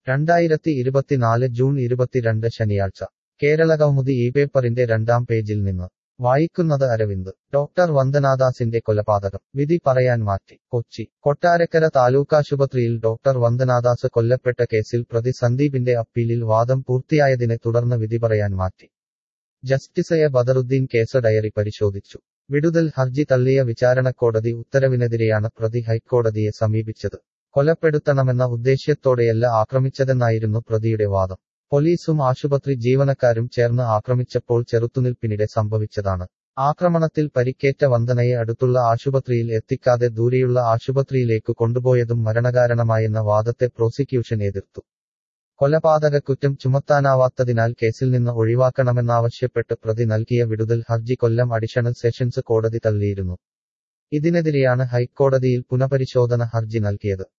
രണ്ടായിരത്തി ഇരുപത്തിനാല് ജൂൺ ഇരുപത്തിരണ്ട് ശനിയാഴ്ച കേരള കൗമുദി ഈ പേപ്പറിന്റെ രണ്ടാം പേജിൽ നിന്ന് വായിക്കുന്നത് അരവിന്ദ് ഡോക്ടർ വന്ദനാദാസിന്റെ കൊലപാതകം വിധി പറയാൻ മാറ്റി കൊച്ചി കൊട്ടാരക്കര താലൂക്കാശുപത്രിയിൽ ഡോക്ടർ വന്ദനാദാസ് കൊല്ലപ്പെട്ട കേസിൽ പ്രതി സന്ദീപിന്റെ അപ്പീലിൽ വാദം പൂർത്തിയായതിനെ തുടർന്ന് വിധി പറയാൻ മാറ്റി justice A Badaruddin case diary പരിശോധിച്ചു വിടുതൽ ഹർജി തള്ളിയ വിചാരണക്കോടതി ഉത്തരവിനെതിരെയാണ് പ്രതി ഹൈക്കോടതിയെ സമീപിച്ചത് കൊലപ്പെടുത്തണമെന്ന ഉദ്ദേശ്യത്തോടെയല്ല ആക്രമിച്ചതെന്നായിരുന്നു പ്രതിയുടെ വാദം പോലീസും ആശുപത്രി ജീവനക്കാരും ചേർന്ന് ആക്രമിച്ചപ്പോൾ ചെറുത്തുനിൽപ്പിനിടെ സംഭവിച്ചതാണ് ആക്രമണത്തിൽ പരിക്കേറ്റ വന്ദനയെ അടുത്തുള്ള ആശുപത്രിയിൽ എത്തിക്കാതെ ദൂരെയുള്ള ആശുപത്രിയിലേക്ക് കൊണ്ടുപോയതും മരണകാരണമായെന്ന വാദത്തെ പ്രോസിക്യൂഷൻ എതിർത്തു കൊലപാതകക്കുറ്റം ചുമത്താനാവാത്തതിനാൽ കേസിൽ നിന്ന് ഒഴിവാക്കണമെന്നാവശ്യപ്പെട്ട് പ്രതി നൽകിയ വിടുതൽ ഹർജി കൊല്ലം അഡീഷണൽ സെഷൻസ് കോടതി തള്ളിയിരുന്നു ഇതിനെതിരെയാണ് ഹൈക്കോടതിയിൽ പുനഃപരിശോധന ഹർജി നൽകിയത്